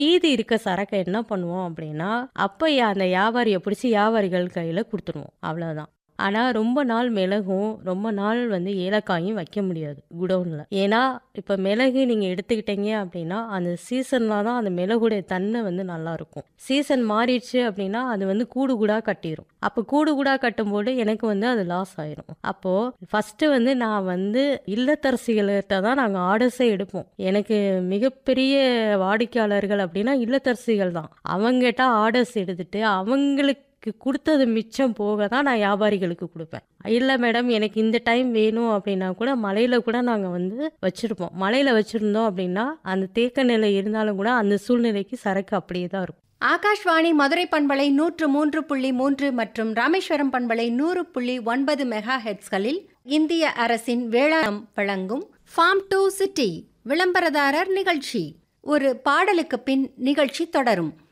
மீதி இருக்க சரக்கை என்ன பண்ணுவோம் அப்படின்னா அப்போ அந்த வியாபாரியை பிடிச்சி வியாபாரிகள் கையில் கொடுத்துருவோம் அவ்வளோதான் ஆனால் ரொம்ப நாள் மிளகும் ரொம்ப நாள் வந்து ஏலக்காயும் வைக்க முடியாது குடோனில் ஏன்னா இப்போ மிளகு நீங்கள் எடுத்துக்கிட்டீங்க அப்படின்னா அந்த சீசனில் தான் அந்த மிளகுடைய தன்மை வந்து நல்லா இருக்கும் சீசன் மாறிடுச்சு அப்படின்னா அது வந்து கூடு கூடாக கட்டிடும் அப்போ கூடு கூடாக கட்டும்போது எனக்கு வந்து அது லாஸ் ஆயிரும் அப்போது ஃபஸ்ட்டு வந்து நான் வந்து இல்லத்தரசிகள்கிட்ட தான் நாங்கள் ஆர்டர்ஸே எடுப்போம் எனக்கு மிகப்பெரிய வாடிக்கையாளர்கள் அப்படின்னா இல்லத்தரசிகள் தான் அவங்ககிட்ட ஆர்டர்ஸ் எடுத்துட்டு அவங்களுக்கு கொடுத்தது மிச்சம் போக தான் நான் வியாபாரிகளுக்கு கொடுப்பேன் இல்லை மேடம் எனக்கு இந்த டைம் வேணும் அப்படின்னா கூட மலையில் கூட நாங்கள் வந்து வச்சுருப்போம் மலையில் வச்சுருந்தோம் அப்படின்னா அந்த தேக்க நிலை இருந்தாலும் கூட அந்த சூழ்நிலைக்கு சரக்கு அப்படியே தான் இருக்கும் ஆகாஷ்வாணி மதுரை பண்பலை நூற்று மூன்று புள்ளி மூன்று மற்றும் ராமேஸ்வரம் பண்பலை நூறு புள்ளி ஒன்பது மெகா ஹெட்ஸ்களில் இந்திய அரசின் வேளாண் வழங்கும் ஃபார்ம் டு சிட்டி விளம்பரதாரர் நிகழ்ச்சி ஒரு பாடலுக்கு பின் நிகழ்ச்சி தொடரும்